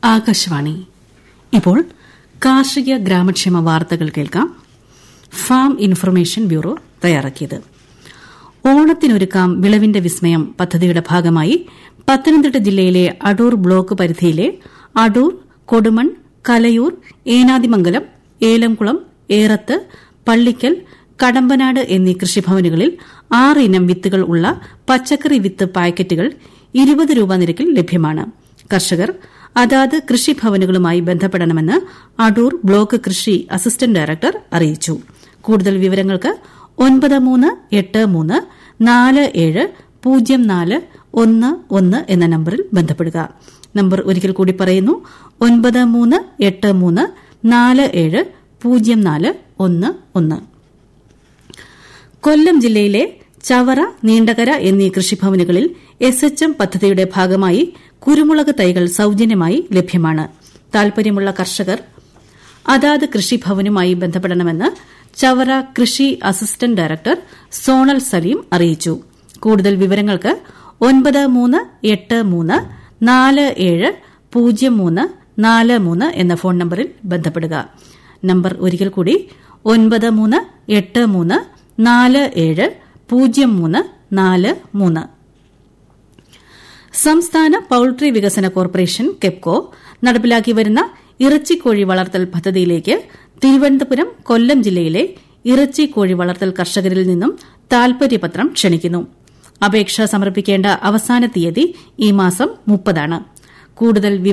ആകാശവാണി ഇപ്പോൾ കാർഷിക ഗ്രാമക്ഷേമ വാർത്തകൾ കേൾക്കാം ഫാം ഇൻഫർമേഷൻ ബ്യൂറോ തയ്യാറാക്കിയത് ഓണത്തിനൊരുക്കാം വിളവിന്റെ വിസ്മയം പദ്ധതിയുടെ ഭാഗമായി പത്തനംതിട്ട ജില്ലയിലെ അടൂർ ബ്ലോക്ക് പരിധിയിലെ അടൂർ കൊടുമൺ കലയൂർ ഏനാദിമംഗലം ഏലംകുളം ഏറത്ത് പള്ളിക്കൽ കടമ്പനാട് എന്നീ കൃഷിഭവനുകളിൽ ആറ് ഇനം വിത്തുകൾ ഉള്ള പച്ചക്കറി വിത്ത് പാക്കറ്റുകൾ ഇരുപത് രൂപ നിരക്കിൽ ലഭ്യമാണ് കർഷകർ അതാത് കൃഷിഭവനുകളുമായി ബന്ധപ്പെടണമെന്ന് അടൂർ ബ്ലോക്ക് കൃഷി അസിസ്റ്റന്റ് ഡയറക്ടർ അറിയിച്ചു കൂടുതൽ വിവരങ്ങൾക്ക് ഒൻപത് മൂന്ന് എട്ട് മൂന്ന് നാല് ഏഴ് പൂജ്യം നാല് ഒന്ന് ഒന്ന് എന്ന നമ്പറിൽ ബന്ധപ്പെടുക നമ്പർ ഒരിക്കൽ കൂടി പറയുന്നു ഒൻപത് മൂന്ന് എട്ട് മൂന്ന് നാല് ഏഴ് പൂജ്യം നാല് ഒന്ന് ഒന്ന് കൊല്ലം ജില്ലയിലെ ചവറ നീണ്ടകര എന്നീ കൃഷിഭവനുകളിൽ എസ് എച്ച് എം പദ്ധതിയുടെ ഭാഗമായി കുരുമുളക് തൈകൾ സൌജന്യമായി ലഭ്യമാണ് താൽപര്യമുള്ള കർഷകർ അതാത് കൃഷിഭവനുമായി ബന്ധപ്പെടണമെന്ന് ചവറ കൃഷി അസിസ്റ്റന്റ് ഡയറക്ടർ സോണൽ സലീം അറിയിച്ചു കൂടുതൽ വിവരങ്ങൾക്ക് ഒൻപത് മൂന്ന് എട്ട് മൂന്ന് നാല് ഏഴ് പൂജ്യം മൂന്ന് നാല് മൂന്ന് എന്ന ഫോൺ നമ്പറിൽ ബന്ധപ്പെടുക നമ്പർ ഒരിക്കൽ കൂടി ഒൻപത് മൂന്ന് എട്ട് മൂന്ന് നാല് ഏഴ് പൂജ്യം മൂന്ന് നാല് മൂന്ന് സംസ്ഥാന പൌൾട്രി വികസന കോർപ്പറേഷൻ കെപ്കോ നടപ്പിലാക്കി വരുന്ന ഇറച്ചിക്കോഴി വളർത്തൽ പദ്ധതിയിലേക്ക് തിരുവനന്തപുരം കൊല്ലം ജില്ലയിലെ ഇറച്ചിക്കോഴി വളർത്തൽ കർഷകരിൽ നിന്നും താൽപര്യപത്രം ക്ഷണിക്കുന്നു അപേക്ഷ സമർപ്പിക്കേണ്ട അവസാന തീയതി ഈ മാസം മുപ്പതാണ് കൂടുതൽ